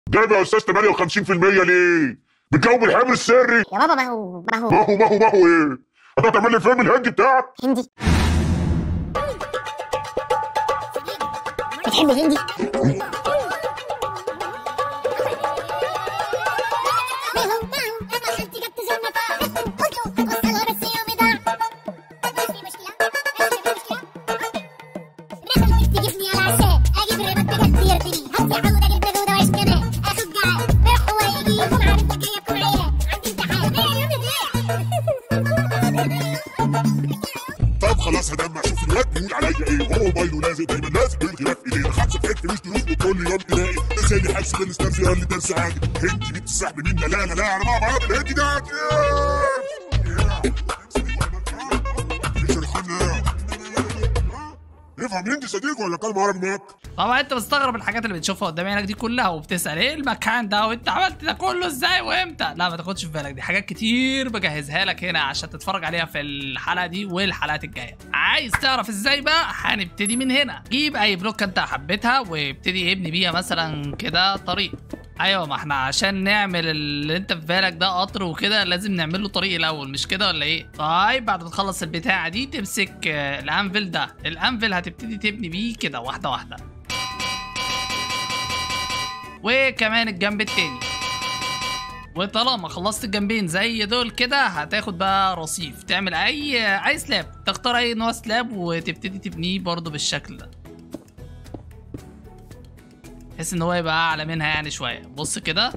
جايب يا استاذ 58% ليه؟ بتجاوب الحمل السري يا بابا ما هو ما هو ما هو ما هو ما هو ايه؟ هتقعد تعمل لي الفيلم الهندي بتاعك؟ هندي بتحب الهندي؟ طب خلاص هدمع شوف الواد بيقول عليا ايه وهو موبايله لازق دايما لازق بالغلاف ايدينا خمسه في فلوس دروس وكل يوم تلاقي لساني حاسس بالاستاذ قال لي درس عادي هندي بنت السحب مين لا لا لا لا انا بقى بعمل الهندي ده افهم هندي صديق ولا كلمة عربي معاك؟ طبعا انت مستغرب الحاجات اللي بتشوفها قدام عينك دي كلها وبتسال ايه المكان ده وانت عملت ده كله ازاي وامتى لا ما تاخدش في بالك دي حاجات كتير بجهزها لك هنا عشان تتفرج عليها في الحلقه دي والحلقات الجايه عايز تعرف ازاي بقى هنبتدي من هنا جيب اي بلوك انت حبيتها وابتدي ابني بيها مثلا كده طريق ايوه ما احنا عشان نعمل اللي انت في بالك ده قطر وكده لازم نعمل له طريق الاول مش كده ولا ايه طيب بعد ما تخلص البتاعه دي تمسك آه، الانفل ده الانفل هتبتدي تبني بيه كده واحده واحده وكمان الجنب التاني وطالما خلصت الجنبين زي دول كده هتاخد بقى رصيف تعمل اي اي سلاب تختار اي نوع سلاب وتبتدي تبنيه برضه بالشكل ده بحيث ان هو يبقى اعلى منها يعني شويه بص كده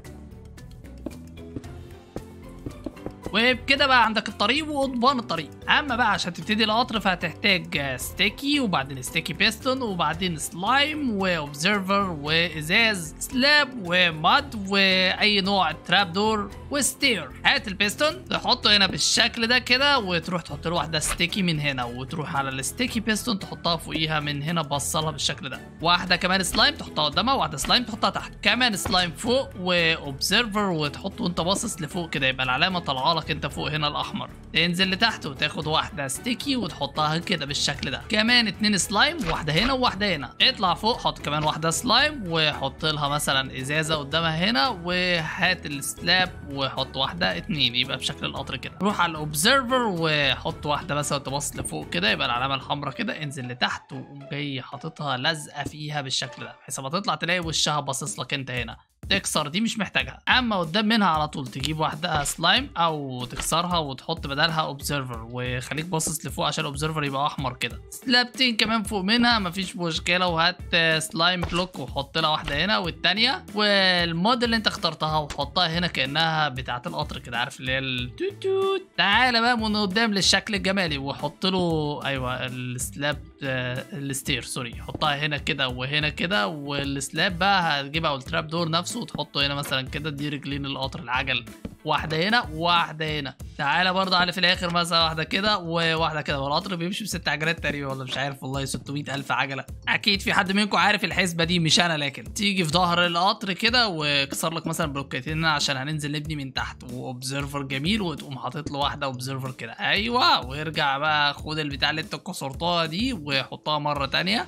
وبكده بقى عندك الطريق وقضبان الطريق اما بقى عشان تبتدي القطر فهتحتاج ستيكي وبعدين ستيكي بيستون وبعدين سلايم واوبزرفر وازاز سلاب وماد واي نوع تراب دور وستير هات البيستون تحطه هنا بالشكل ده كده وتروح تحط له واحده ستيكي من هنا وتروح على الستيكي بيستون تحطها فوقيها من هنا بصلها بالشكل ده واحده كمان سلايم تحطها قدامها واحده سلايم تحطها تحت كمان سلايم فوق واوبزرفر وتحطه وانت باصص لفوق كده يبقى العلامه طالعه لك انت فوق هنا الاحمر تنزل لتحت وتاخد واحده ستيكي وتحطها كده بالشكل ده كمان اتنين سلايم واحده هنا وواحده هنا اطلع فوق حط كمان واحده سلايم وحط لها مثلا ازازه قدامها هنا وهات السلاب وحط واحده اتنين يبقى بشكل القطر كده روح على الاوبزرفر وحط واحده مثلا تبص لفوق كده يبقى العلامه الحمراء كده انزل لتحت وقوم جاي حاططها لازقه فيها بالشكل ده بحيث لما تطلع تلاقي وشها باصص لك انت هنا تكسر دي مش محتاجها اما قدام منها على طول تجيب واحده سلايم او تكسرها وتحط بدلها اوبزرفر وخليك باصص لفوق عشان الاوبزرفر يبقى احمر كده سلابتين كمان فوق منها مفيش مشكله وهات سلايم بلوك وحط لها واحده هنا والتانيه والمود اللي انت اخترتها وحطها هنا كانها بتاعه القطر كده عارف اللي هي التوت توت تعالى بقى من قدام للشكل الجمالي وحط له ايوه السلاب آه، الستير سوري حطها هنا كده وهنا كده والسلاب بقى هتجيبها والتراب دور نفسه وتحطه هنا مثلا كده دي رجلين القطر العجل واحده هنا وواحده هنا تعالى برضه على في الاخر مثلا واحده كده وواحده كده والقطر بيمشي بست عجلات تقريبا ولا مش عارف والله 600 الف عجله اكيد في حد منكم عارف الحسبه دي مش انا لكن تيجي في ظهر القطر كده وكسر لك مثلا بلوكيتين هنا عشان هننزل نبني من تحت واوبزرفر جميل وتقوم حاطط له واحده اوبزرفر كده ايوه وارجع بقى خد البتاع اللي انت كسرتها دي وحطها مره تانية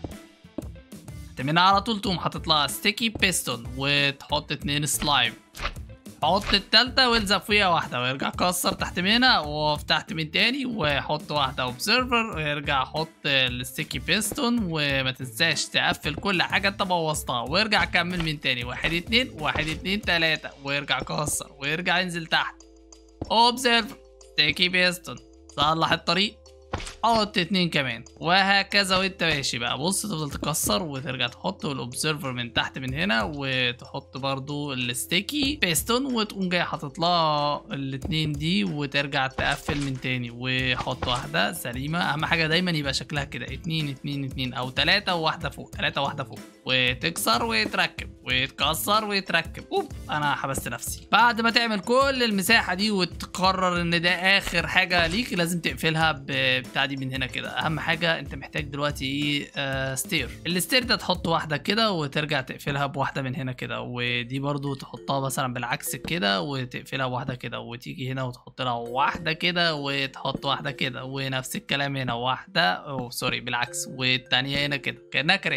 من على طول تقوم حاطط لها ستيكي بيستون وتحط اتنين سلايم حط التالتة والزق فيها واحدة ويرجع كسر تحت منها وقف تحت من تاني وحط واحدة اوبزرفر ويرجع حط الستيكي بيستون وما تنساش تقفل كل حاجة انت بوظتها ويرجع كمل من تاني واحد اتنين واحد اتنين تلاتة ويرجع كسر ويرجع ينزل تحت اوبزرفر ستيكي بيستون صلح الطريق حط اتنين كمان وهكذا وانت ماشي بقى بص تفضل تكسر وترجع تحط الاوبزرفر من تحت من هنا وتحط برضو الستيكي بيستون وتقوم جاي حاطط لها الاتنين دي وترجع تقفل من تاني وحط واحدة سليمة اهم حاجة دايما يبقى شكلها كده اتنين اتنين اتنين او تلاتة وواحدة فوق تلاتة وواحدة فوق وتكسر وتركب وتكسر وتركب اوب انا حبست نفسي بعد ما تعمل كل المساحة دي وتقرر ان ده اخر حاجة ليك لازم تقفلها بتاع دي من هنا كده اهم حاجة انت محتاج دلوقتي ايه آه ستير الستير ده تحط واحدة كده وترجع تقفلها بواحدة من هنا كده ودي برضو تحطها مثلا بالعكس كده وتقفلها بواحدة كده وتيجي هنا وتحط لها واحدة كده وتحط واحدة كده ونفس الكلام هنا واحدة او سوري بالعكس والتانية هنا كده كأنها كراسي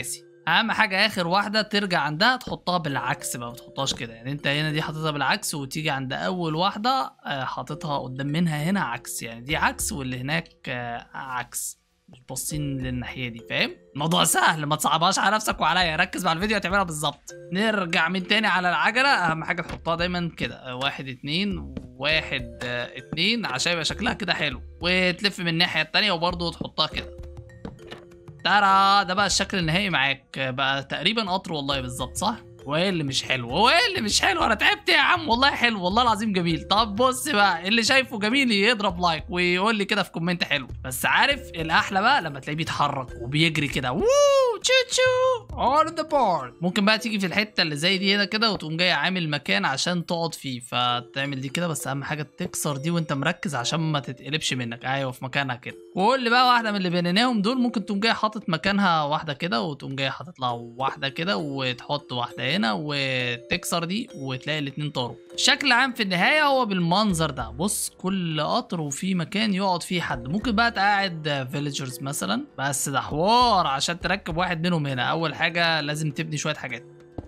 اهم حاجه اخر واحده ترجع عندها تحطها بالعكس بقى ما تحطهاش كده يعني انت هنا دي حاططها بالعكس وتيجي عند اول واحده آه، حاططها قدام منها هنا عكس يعني دي عكس واللي هناك آه، عكس مش باصين للناحيه دي فاهم الموضوع سهل ما تصعبهاش على نفسك وعليا ركز مع الفيديو هتعملها بالظبط نرجع من تاني على العجله اهم حاجه تحطها دايما كده آه، واحد اتنين واحد آه، اتنين عشان يبقى شكلها كده حلو وتلف من الناحيه التانيه وبرضه تحطها كده ترى ده بقى الشكل النهائي معاك بقى تقريبا قطر والله بالظبط صح وايه اللي مش حلو هو ايه اللي مش حلو انا تعبت يا عم والله حلو والله العظيم جميل طب بص بقى اللي شايفه جميل يضرب لايك ويقول لي كده في كومنت حلو بس عارف الاحلى بقى لما تلاقيه بيتحرك وبيجري كده ووو تشو تشو اون ذا بورد ممكن بقى تيجي في الحته اللي زي دي هنا كده وتقوم جاي عامل مكان عشان تقعد فيه فتعمل دي كده بس اهم حاجه تكسر دي وانت مركز عشان ما تتقلبش منك ايوه في مكانها كده وقول لي بقى واحده من اللي بينناهم دول ممكن تقوم جاي حاطط مكانها واحده كده وتقوم جاي حاطط لها واحده كده وتحط واحده هنا وتكسر دي وتلاقي الاتنين طاروا الشكل العام في النهايه هو بالمنظر ده بص كل قطر وفيه مكان يقعد فيه حد ممكن بقى تقعد فيليجرز مثلا بس ده حوار عشان تركب واحد منهم هنا اول حاجه لازم تبني شويه حاجات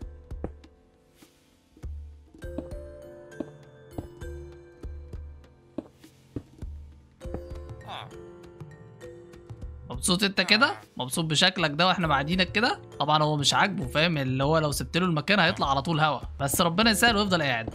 مبسوط انت كده مبسوط بشكلك ده واحنا معادينك كده طبعا هو مش عاجبه فاهم اللي هو لو سبت له المكان هيطلع على طول هوا بس ربنا يسهل ويفضل قاعد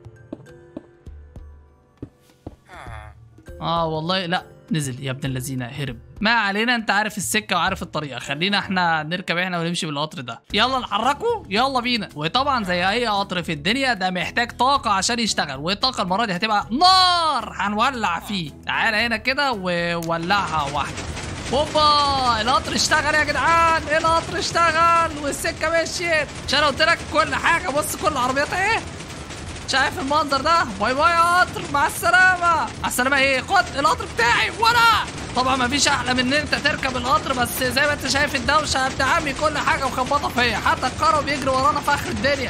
اه والله لا نزل يا ابن الذين هرب ما علينا انت عارف السكه وعارف الطريقه خلينا احنا نركب احنا ونمشي بالقطر ده يلا نحركه يلا بينا وطبعا زي اي قطر في الدنيا ده محتاج طاقه عشان يشتغل والطاقه المره دي هتبقى نار هنولع فيه تعالى هنا كده وولعها واحده هوبا القطر اشتغل يا جدعان القطر اشتغل والسكه مشيت مش انا قلت لك كل حاجه بص كل العربيات اهي شايف المنظر ده باي باي يا قطر مع السلامه مع السلامه ايه خد القطر بتاعي وانا طبعا مفيش احلى من ان انت تركب القطر بس زي ما انت شايف الدوشه يا ابن عمي كل حاجه مخبطه فيا حتى الكرة بيجري ورانا في اخر الدنيا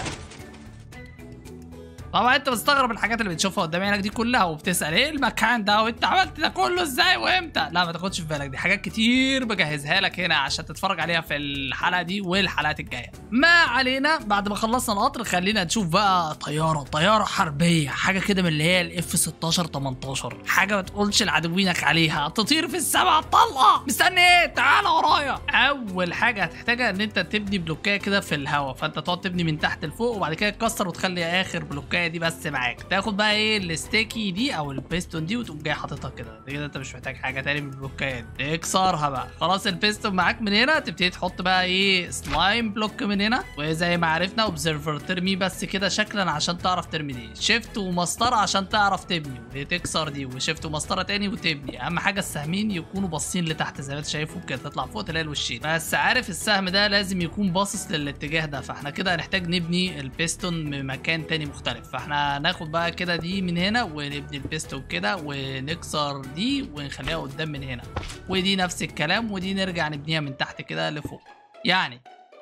طبعا انت مستغرب الحاجات اللي بتشوفها قدام عينك دي كلها وبتسال ايه المكان ده وانت عملت ده كله ازاي وامتى لا ما تاخدش في بالك دي حاجات كتير بجهزها لك هنا عشان تتفرج عليها في الحلقه دي والحلقات الجايه ما علينا بعد ما خلصنا القطر خلينا نشوف بقى طياره طياره حربيه حاجه كده من اللي هي الاف 16 18 حاجه ما تقولش لعدوينك عليها تطير في السماء طلقه مستني ايه تعالى ورايا اول حاجه هتحتاجها ان انت تبني بلوكايه كده في الهواء فانت تقعد تبني من تحت لفوق وبعد كده تكسر وتخلي اخر بلوكايه دي بس معاك تاخد بقى ايه الستيكي دي او البيستون دي وتقوم جاي حاططها كده كده انت مش محتاج حاجه تاني من البلوكات تكسرها بقى خلاص البيستون معاك من هنا تبتدي تحط بقى ايه سلايم بلوك من هنا وزي ما عرفنا اوبزرفر ترمي بس كده شكلا عشان تعرف ترمي دي شيفت ومسطره عشان تعرف تبني وتكسر دي وشيفت ومسطره تاني وتبني اهم حاجه السهمين يكونوا باصين لتحت زي ما انت شايفهم كده تطلع فوق تلاقي الوشين بس عارف السهم ده لازم يكون باصص للاتجاه ده فاحنا كده هنحتاج نبني البيستون من مكان تاني مختلف فاحنا هناخد بقى كده دي من هنا ونبني البيستون كده ونكسر دي ونخليها قدام من هنا ودي نفس الكلام ودي نرجع نبنيها من تحت كده لفوق يعني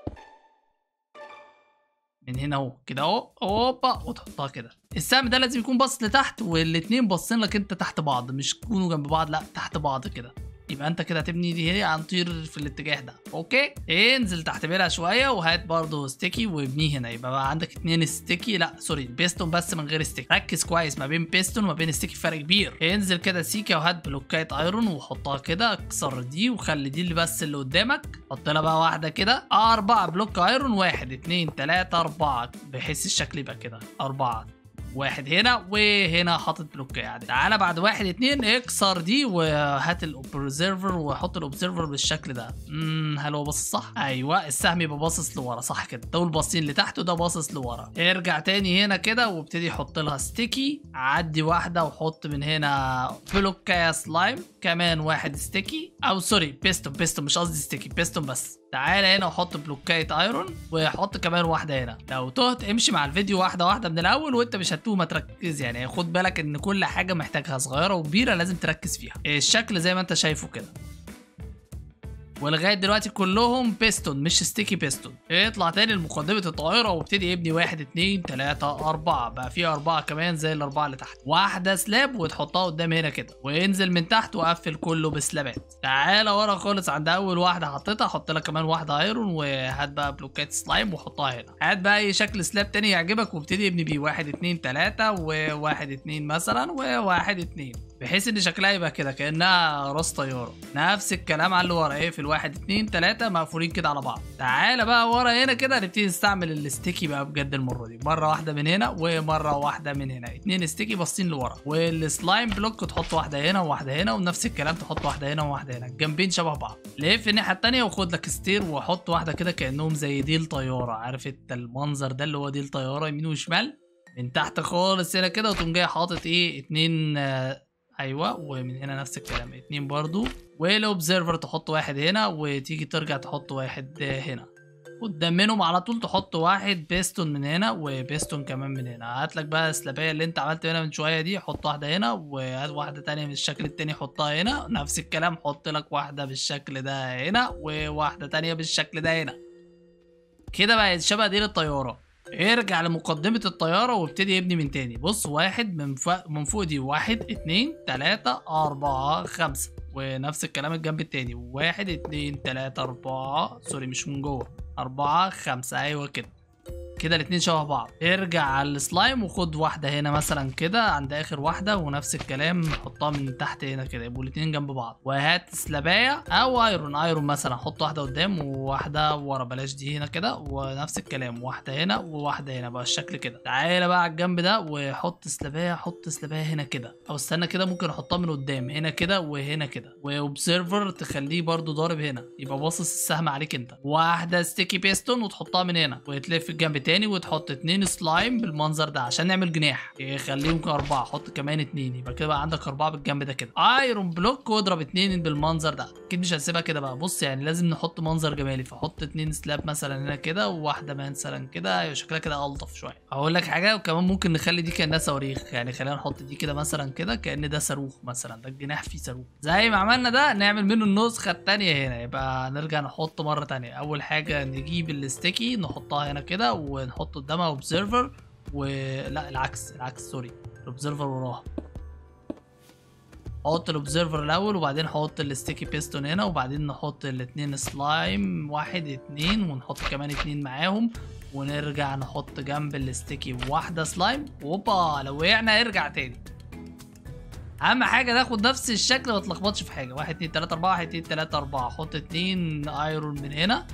من هنا اهو كده اهو هوبا وتحطها كده السهم ده لازم يكون باصص لتحت والاتنين باصين لك انت تحت بعض مش يكونوا جنب بعض لا تحت بعض كده يبقى انت كده هتبني دي هي هنطير في الاتجاه ده اوكي انزل تحت بيلها شويه وهات برضه ستيكي وابنيه هنا يبقى بقى عندك اتنين ستيكي لا سوري بيستون بس من غير ستيكي ركز كويس ما بين بيستون وما بين ستيكي فرق كبير انزل كده سيكا وهات بلوكات ايرون وحطها كده اكسر دي وخلي دي اللي بس اللي قدامك حط لها بقى واحده كده اربع بلوك ايرون واحد اتنين تلاته اربعه بحيث الشكل يبقى كده اربعه واحد هنا وهنا حاطط بلوك يعني تعالى بعد واحد اتنين اكسر دي وهات الاوبزرفر وحط الاوبزرفر بالشكل ده امم هل هو باصص صح ايوه السهم يبقى باصص لورا صح كده دول باصين لتحت وده باصص لورا ارجع تاني هنا كده وابتدي حط لها ستيكي عدي واحده وحط من هنا بلوكايه سلايم كمان واحد ستيكي او سوري بيستون بيستون مش قصدي ستيكي بيستون بس تعالى هنا وحط بلوكايه ايرون وحط كمان واحده هنا لو تهت امشي مع الفيديو واحده واحده من الاول وانت مش هتوه ما تركز يعني خد بالك ان كل حاجه محتاجها صغيره وكبيره لازم تركز فيها الشكل زي ما انت شايفه كده ولغايه دلوقتي كلهم بيستون مش ستيكي بيستون اطلع تاني لمقدمه الطائره وابتدي يبني واحد اتنين تلاته اربعه بقى في اربعه كمان زي الاربعه اللي تحت واحده سلاب وتحطها قدام هنا كده وانزل من تحت وقفل كله بسلابات تعالى ورا خالص عند اول واحده حطيتها حط لها كمان واحده ايرون وهات بقى بلوكات سلايم وحطها هنا هات بقى اي شكل سلاب تاني يعجبك وابتدي ابني بيه واحد اتنين تلاته وواحد اتنين مثلا وواحد اتنين بحيث ان شكلها يبقى كده كانها راس طياره نفس الكلام على اللي ورا ايه في الواحد اتنين تلاته مقفولين كده على بعض تعالى بقى ورا هنا كده نبتدي نستعمل الستيكي بقى بجد المره دي مره واحده من هنا ومره واحده من هنا اتنين ستيكي باصين لورا والسلايم بلوك تحط واحده هنا وواحده هنا ونفس الكلام تحط واحده هنا وواحده هنا الجنبين شبه بعض لف الناحيه التانيه وخد لك ستير وحط واحده كده كانهم زي ديل طياره عارف انت المنظر ده اللي هو ديل طياره يمين وشمال من تحت خالص هنا كده وتقوم جاي حاطط ايه اتنين آه، ايوه ومن هنا نفس الكلام اتنين برضو والاوبزرفر تحط واحد هنا وتيجي ترجع تحط واحد هنا قدام منهم على طول تحط واحد بيستون من هنا وبيستون كمان من هنا هات لك بقى السلابيه اللي انت عملت هنا من شويه دي حط واحده هنا وهات واحده تانية من الشكل التاني حطها هنا نفس الكلام حط لك واحده بالشكل ده هنا وواحده تانية بالشكل ده هنا كده بقت شبه دي الطياره ارجع لمقدمة الطيارة وابتدي ابني من تاني بص واحد من فوق من فوق دي واحد اتنين تلاتة أربعة خمسة ونفس الكلام الجنب التاني واحد اتنين تلاتة أربعة سوري مش من جوه أربعة خمسة أيوة كده كده الاتنين شبه بعض ارجع على السلايم وخد واحدة هنا مثلا كده عند آخر واحدة ونفس الكلام حطها من تحت هنا كده يبقوا الاتنين جنب بعض وهات سلاباية أو ايرون ايرون مثلا حط واحدة قدام وواحدة ورا بلاش دي هنا كده ونفس الكلام واحدة هنا وواحدة هنا بقى الشكل كده تعالى بقى على الجنب ده وحط سلاباية حط سلاباية هنا كده أو استنى كده ممكن أحطها من قدام هنا كده وهنا كده واوبزرفر تخليه برضو ضارب هنا يبقى باصص السهم عليك انت واحدة ستيكي بيستون وتحطها من هنا وتلف الجنب تاني وتحط اتنين سلايم بالمنظر ده عشان نعمل جناح يخليهم اربعة حط كمان اتنين يبقى كده بقى عندك اربعة بالجنب ده كده ايرون بلوك واضرب اتنين بالمنظر ده اكيد مش هسيبها كده بقى بص يعني لازم نحط منظر جمالي فحط اتنين سلاب مثلا هنا كده وواحدة مثلا كده يبقى شكلها كده الطف شوية اقول لك حاجة وكمان ممكن نخلي دي كانها صواريخ يعني خلينا نحط دي كده مثلا كده كأن ده صاروخ مثلا ده الجناح فيه صاروخ زي ما عملنا ده نعمل منه النسخة التانية هنا يبقى نرجع نحط مرة تانية اول حاجة نجيب الستيكي نحطها هنا كده ونحط قدامها اوبزرفر ولا العكس العكس سوري الاوبزرفر وراها حط الاوبزرفر الاول وبعدين حط الستيكي بيستون هنا وبعدين نحط الاتنين سلايم واحد اتنين ونحط كمان اتنين معاهم ونرجع نحط جنب الستيكي واحدة سلايم اوبا لو وقعنا ارجع تاني اهم حاجه ناخد نفس الشكل ما تلخبطش في حاجه واحد اتنين تلاته اربعه واحد اتنين تلاته اربعه حط اتنين ايرون من هنا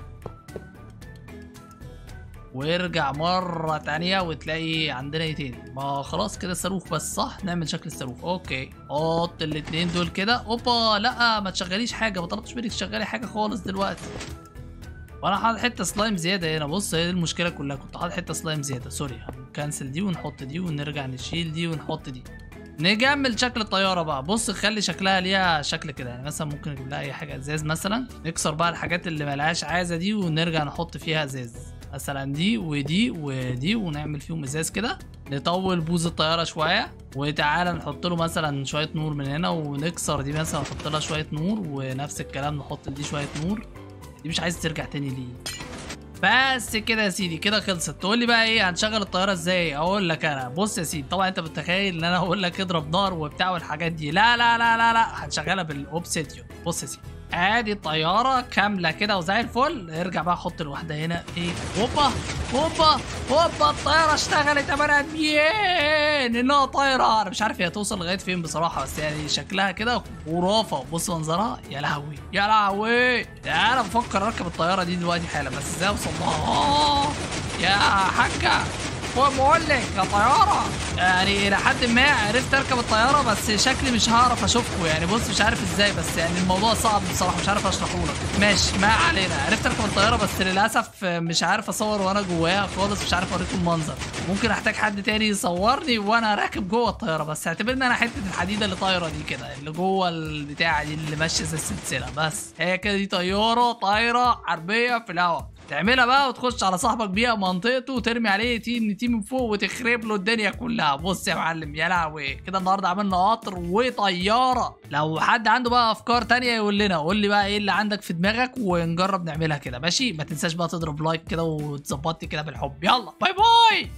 وارجع مرة تانية وتلاقي عندنا ايه تاني ما خلاص كده صاروخ بس صح نعمل شكل الصاروخ اوكي حط الاتنين دول كده اوبا لا ما تشغليش حاجة ما طلبتش منك تشغلي حاجة خالص دلوقتي وانا حاطط حته سلايم زياده هنا بص هي دي المشكله كلها كنت حاطط حته سلايم زياده سوري هنكنسل دي ونحط دي ونرجع نشيل دي ونحط دي نجمل شكل الطياره بقى بص خلي شكلها ليها شكل كده يعني مثلا ممكن نجيب لها اي حاجه ازاز مثلا نكسر بقى الحاجات اللي ملهاش عايزه دي ونرجع نحط فيها ازاز مثلا دي ودي ودي ونعمل فيهم ازاز كده نطول بوز الطياره شويه وتعالى نحط له مثلا شويه نور من هنا ونكسر دي مثلا نحط لها شويه نور ونفس الكلام نحط دي شويه نور دي مش عايز ترجع تاني ليه بس كده يا سيدي كده خلصت تقول لي بقى ايه هنشغل الطياره ازاي اقول لك انا بص يا سيدي طبعا انت متخيل ان انا اقول لك اضرب نار وبتاع والحاجات دي لا لا لا لا لا هنشغلها بالاوبسيديون بص يا سيدي ادي الطياره كامله كده وزي الفل ارجع بقى حط الواحده هنا ايه هوبا هوبا هوبا الطياره اشتغلت يا بني ادمين انها طايره انا مش عارف هي توصل لغايه فين بصراحه بس يعني شكلها كده خرافه بص منظرها يا لهوي يا لهوي ده انا بفكر اركب الطياره دي دلوقتي حالا بس ازاي اوصل لها آه، يا حاجه بقول لك يا طياره يعني الى حد ما عرفت اركب الطياره بس شكلي مش هعرف اشوفكم يعني بص مش عارف ازاي بس يعني الموضوع صعب بصراحه مش عارف اشرحه لك ماشي ما علينا عرفت اركب الطياره بس للاسف مش عارف اصور وانا جواها خالص مش عارف اوريكم المنظر ممكن احتاج حد تاني يصورني وانا راكب جوه الطياره بس اعتبرني انا حته الحديده اللي طايره دي كده اللي جوه البتاعه دي اللي ماشيه زي السلسله بس هي كده دي طياره طايره حربيه في الهواء تعملها بقى وتخش على صاحبك بيها منطقته وترمي عليه تي ان تي من فوق وتخرب له الدنيا كلها بص يا معلم يا لهوي كده النهارده عملنا قطر وطياره لو حد عنده بقى افكار تانية يقول لنا قول لي بقى ايه اللي عندك في دماغك ونجرب نعملها كده ماشي ما تنساش بقى تضرب لايك كده وتظبطني كده بالحب يلا باي باي